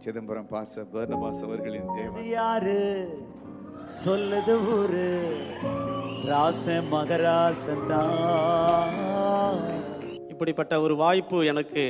சிதம்பரம் பாச பர்னபாஸ் அவர்களின் இது தேவன் யாரு சொல்லுது ஊரு ராசன் மகராசன் தான் இப்படிப்பட்ட ஒரு வாய்ப்பு எனக்கு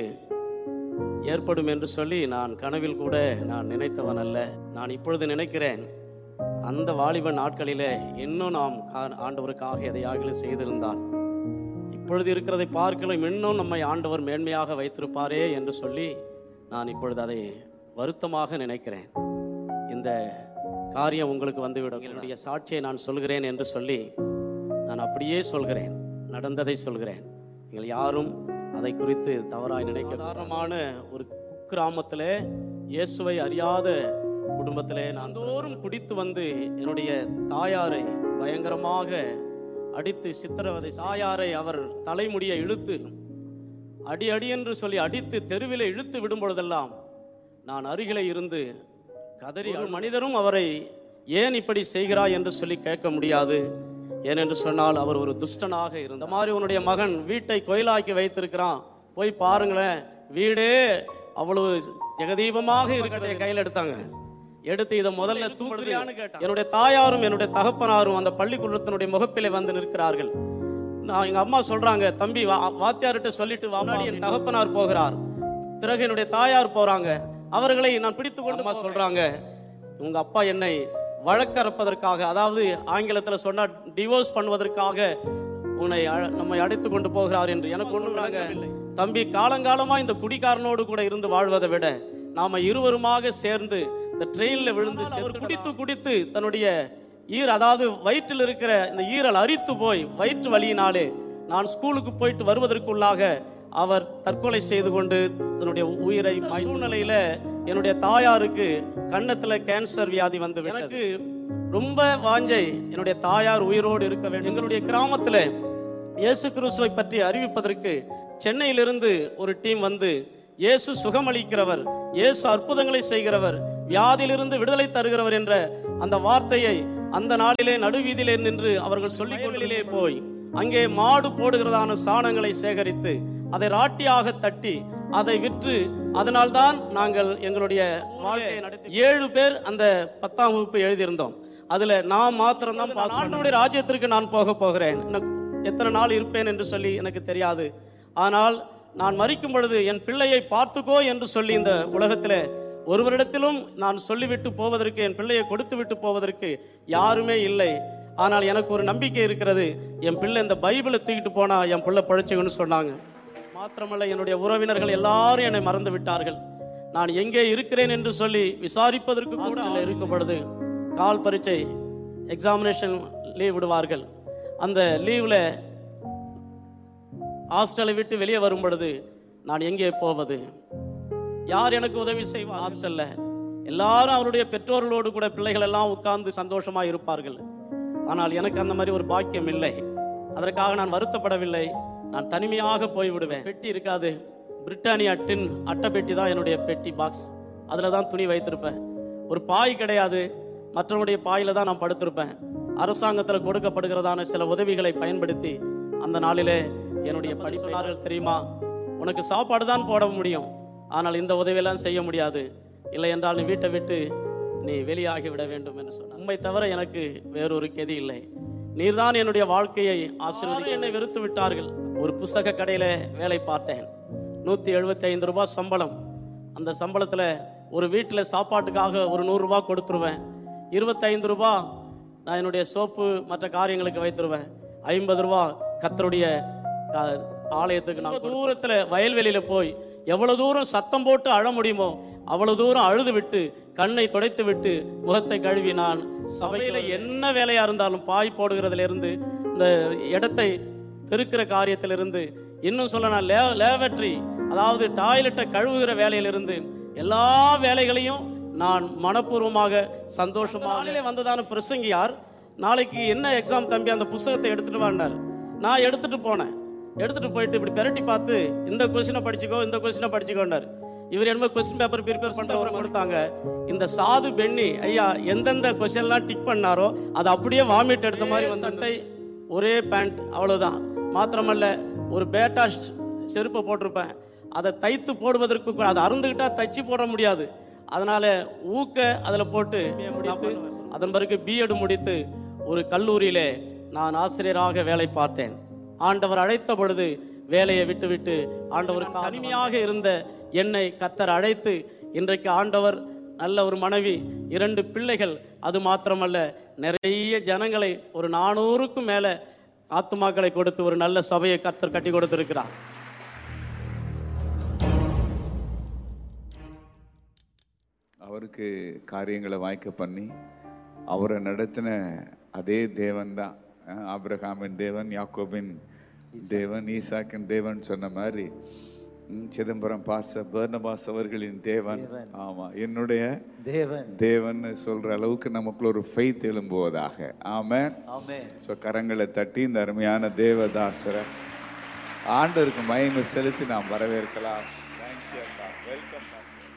ஏற்படும் என்று சொல்லி நான் கனவில் கூட நான் நினைத்தவன் அல்ல நான் இப்பொழுது நினைக்கிறேன் அந்த வாலிப நாட்களிலே இன்னும் நாம் கா- ஆண்டவருக்காக எதையாகிலும் செய்திருந்தான் இப்பொழுது இருக்கிறதை பார்க்கலாம் இன்னும் நம்மை ஆண்டவர் மேன்மையாக வைத்திருப்பாரே என்று சொல்லி நான் இப்பொழுது அதை வருத்தமாக நினைக்கிறேன் இந்த காரியம் உங்களுக்கு வந்துவிடும் என்னுடைய சாட்சியை நான் சொல்கிறேன் என்று சொல்லி நான் அப்படியே சொல்கிறேன் நடந்ததை சொல்கிறேன் நீங்கள் யாரும் அதை குறித்து தவறாய் நினைக்க சாதாரணமான ஒரு குக்கிராமத்தில் இயேசுவை அறியாத குடும்பத்திலே நான் தோறும் குடித்து வந்து என்னுடைய தாயாரை பயங்கரமாக அடித்து சித்திரவதை தாயாரை அவர் தலைமுடியை இழுத்து அடி அடி என்று சொல்லி அடித்து தெருவிலே இழுத்து விடும் பொழுதெல்லாம் நான் அருகிலே இருந்து கதறி ஒரு மனிதரும் அவரை ஏன் இப்படி செய்கிறாய் என்று சொல்லி கேட்க முடியாது ஏனென்று சொன்னால் அவர் ஒரு துஷ்டனாக இருந்த மாதிரி உன்னுடைய மகன் வீட்டை கோயிலாக்கி வைத்திருக்கிறான் போய் பாருங்களேன் வீடே அவ்வளவு ஜெகதீபமாக இருக்கிறதை கையில் எடுத்தாங்க எடுத்து இதை முதல்ல தூக்குறியான்னு கேட்டான் என்னுடைய தாயாரும் என்னுடைய தகப்பனாரும் அந்த பள்ளிக்கூடத்தினுடைய முகப்பிலே வந்து நிற்கிறார்கள் நான் எங்க அம்மா சொல்றாங்க தம்பி வா வாத்தியார்கிட்ட சொல்லிட்டு வா முன்னாடி என் தகப்பனார் போகிறார் பிறகு என்னுடைய தாயார் போறாங்க அவர்களை நான் பிடித்து கொண்டு அம்மா சொல்றாங்க உங்க அப்பா என்னை வழக்கறப்பதற்காக அதாவது ஆங்கிலத்துல சொன்னா டிவோர்ஸ் பண்ணுவதற்காக உன்னை அழ- நம்மை அழைத்து கொண்டு போகிறார் என்று எனக்கு ஒண்ணு தம்பி காலங்காலமா இந்த குடிகாரனோடு கூட இருந்து வாழ்வதை விட நாம இருவருமாக சேர்ந்து இந்த ட்ரெயின்ல விழுந்து அவர் குடித்து குடித்து தன்னுடைய ஈர் அதாவது வயிற்றில் இருக்கிற இந்த ஈரல் அரித்து போய் வயிற்று வலியினாலே நான் ஸ்கூலுக்கு போயிட்டு வருவதற்குள்ளாக அவர் தற்கொலை செய்து கொண்டு தன்னுடைய உயிரை சூழ்நிலையில என்னுடைய தாயாருக்கு கன்னத்துல கேன்சர் வியாதி வந்து எனக்கு ரொம்ப வாஞ்சை என்னுடைய தாயார் உயிரோடு இருக்க வேண்டும் எங்களுடைய கிராமத்துல இயேசு கிறிஸ்துவை பற்றி அறிவிப்பதற்கு சென்னையிலிருந்து ஒரு டீம் வந்து இயேசு சுகமளிக்கிறவர் இயேசு அற்புதங்களை செய்கிறவர் வியாதியிலிருந்து விடுதலை தருகிறவர் என்ற அந்த வார்த்தையை அந்த நாளிலே நடுவீதியிலே நின்று அவர்கள் சொல்லிக்கொண்டிலே போய் அங்கே மாடு போடுகிறதான சாணங்களை சேகரித்து அதை ராட்டியாக தட்டி அதை விற்று அதனால்தான் நாங்கள் எங்களுடைய வாழ்க்கையை நடத்தி ஏழு பேர் அந்த பத்தாம் வகுப்பு எழுதியிருந்தோம் அதுல நான் மாத்திரம்தான் பாஸ் ஆண்டவருடைய ராஜ்யத்திற்கு நான் போக போகிறேன் இன்னும் எத்தனை நாள் இருப்பேன் என்று சொல்லி எனக்கு தெரியாது ஆனால் நான் மறிக்கும் பொழுது என் பிள்ளையை பார்த்துக்கோ என்று சொல்லி இந்த உலகத்தில் ஒருவரிடத்திலும் நான் சொல்லிவிட்டு போவதற்கு என் பிள்ளையை கொடுத்து விட்டு போவதற்கு யாருமே இல்லை ஆனால் எனக்கு ஒரு நம்பிக்கை இருக்கிறது என் பிள்ளை இந்த பைபிளை தூக்கிட்டு போனா என் பிள்ளை பழிச்சுக்கன்னு சொன்னாங்க மாத்திரமல்ல என்னுடைய உறவினர்கள் எல்லாரும் என்னை மறந்து விட்டார்கள் நான் எங்கே இருக்கிறேன் என்று சொல்லி விசாரிப்பதற்கு கூட ஆள் இருக்கும் பொழுது கால் பரீட்சை எக்ஸாமினேஷன் லீவ் விடுவார்கள் அந்த லீவில் ஹாஸ்டலை விட்டு வெளியே வரும் பொழுது நான் எங்கே போவது யார் எனக்கு உதவி செய்வா ஹாஸ்டல்ல எல்லாரும் அவருடைய பெற்றோர்களோடு கூட பிள்ளைகள் எல்லாம் உட்கார்ந்து சந்தோஷமா இருப்பார்கள் ஆனால் எனக்கு அந்த மாதிரி ஒரு பாக்கியம் இல்லை அதற்காக நான் வருத்தப்படவில்லை நான் தனிமையாக போய் விடுவேன் பெட்டி இருக்காது பிரிட்டானியா டின் அட்டை பெட்டி தான் என்னுடைய பெட்டி பாக்ஸ் அதில் தான் துணி வைத்திருப்பேன் ஒரு பாய் கிடையாது மற்றவனுடைய பாயில தான் நான் படுத்திருப்பேன் அரசாங்கத்தில் கொடுக்கப்படுகிறதான சில உதவிகளை பயன்படுத்தி அந்த நாளிலே என்னுடைய படி சொன்னார்கள் தெரியுமா உனக்கு சாப்பாடு தான் போட முடியும் ஆனால் இந்த உதவியெல்லாம் செய்ய முடியாது இல்லை என்றால் நீ வீட்டை விட்டு நீ வெளியாகி விட வேண்டும் என்று சொன்னார் உண்மை தவிர எனக்கு வேறொரு கெதி இல்லை நீர்தான் என்னுடைய வாழ்க்கையை ஆசீர்வதி என்னை வெறுத்து விட்டார்கள் ஒரு புஸ்தக கடையில வேலை பார்த்தேன் நூத்தி எழுபத்தி ஐந்து ரூபாய் சம்பளம் அந்த சம்பளத்துல ஒரு வீட்டில் சாப்பாட்டுக்காக ஒரு நூறு ரூபாய் கொடுத்துருவேன் இருபத்தைந்து ரூபாய் நான் என்னுடைய சோப்பு மற்ற காரியங்களுக்கு வைத்துருவேன் ஐம்பது ரூபா கத்தருடைய கா- ஆலயத்துக்கு நான் தூரத்துல வயல்வெளியில போய் எவ்வளவு தூரம் சத்தம் போட்டு அழ முடியுமோ அவ்வளவு தூரம் அழுது விட்டு கண்ணை துடைத்து விட்டு முகத்தை கழுவி நான் சபையில என்ன வேலையா இருந்தாலும் பாய் போடுகிறதுல இருந்து இந்த இடத்தை பெருக்கிற காரியத்திலிருந்து இன்னும் சொல்ல நான் லே லேவட்ரி அதாவது டாய்லெட்டை கழுவுகிற வேலையிலிருந்து எல்லா வேலைகளையும் நான் மனப்பூர்வமாக சந்தோஷமாக வந்ததான பிரசங்கியார் நாளைக்கு என்ன எக்ஸாம் தம்பி அந்த புஸ்தகத்தை எடுத்துட்டு வாண்டார் நான் எடுத்துட்டு போனேன் எடுத்துட்டு போயிட்டு இப்படி பெரட்டி பார்த்து இந்த கொஸ்டினை படிச்சுக்கோ இந்த கொஸ்டினை படிச்சுக்கோண்டார் இவர் என்னமோ கொஸ்டின் பேப்பர் ப்ரிப்பேர் பண்றவரை கொடுத்தாங்க இந்த சாது பெண்ணி ஐயா எந்தெந்த கொஸ்டின்லாம் டிக் பண்ணாரோ அது அப்படியே வாமிட் எடுத்த மாதிரி வந்து சட்டை ஒரே பேண்ட் அவ்வளவுதான் மாத்திரமல்ல ஒரு பேட்டா ஷ்- செருப்பை போட்டிருப்பேன் அதை தைத்து போடுவதற்கு கூட அதை அருந்துக்கிட்டா தைச்சு போட முடியாது அதனால ஊக்க அதில் போட்டு முடித்து அதன் பிறகு பிஎட் முடித்து ஒரு கல்லூரியிலே நான் ஆசிரியராக வேலை பார்த்தேன் ஆண்டவர் அழைத்த பொழுது வேலையை விட்டுவிட்டு ஆண்டவர் தனிமையாக இருந்த என்னை கத்தர் அழைத்து இன்றைக்கு ஆண்டவர் நல்ல ஒரு மனைவி இரண்டு பிள்ளைகள் அது மாத்திரமல்ல நிறைய ஜனங்களை ஒரு நானூறுக்கும் மேலே ஆத்துமாக்களை கொடுத்து ஒரு நல்ல சபையை கத்தர் கட்டி கொடுத்திருக்கிறார் அவருக்கு காரியங்களை வாய்க்க பண்ணி அவரை நடத்தின அதே தேவன் தான் ஆபிரகாமின் தேவன் யாக்கோபின் தேவன் ஈசாக்கின் தேவன் சொன்ன மாதிரி ம், சிதம்பரம் பாச பர்னபாஸ் அவர்களின் தேவன் ஆமா என்னுடைய தேவன் தேவன் சொல்ற அளவுக்கு நமக்குள்ள ஒரு ஃபெய்த் எழும்புவதாக ஆமென் ஆமென் ஸோ கரங்களை தட்டி இந்த அருமையான தேவதாசரை ஆண்டவருக்கு மகிமை செலுத்தி நாம் வரவேற்கலாம் தேங்க்யூ வெல்கம்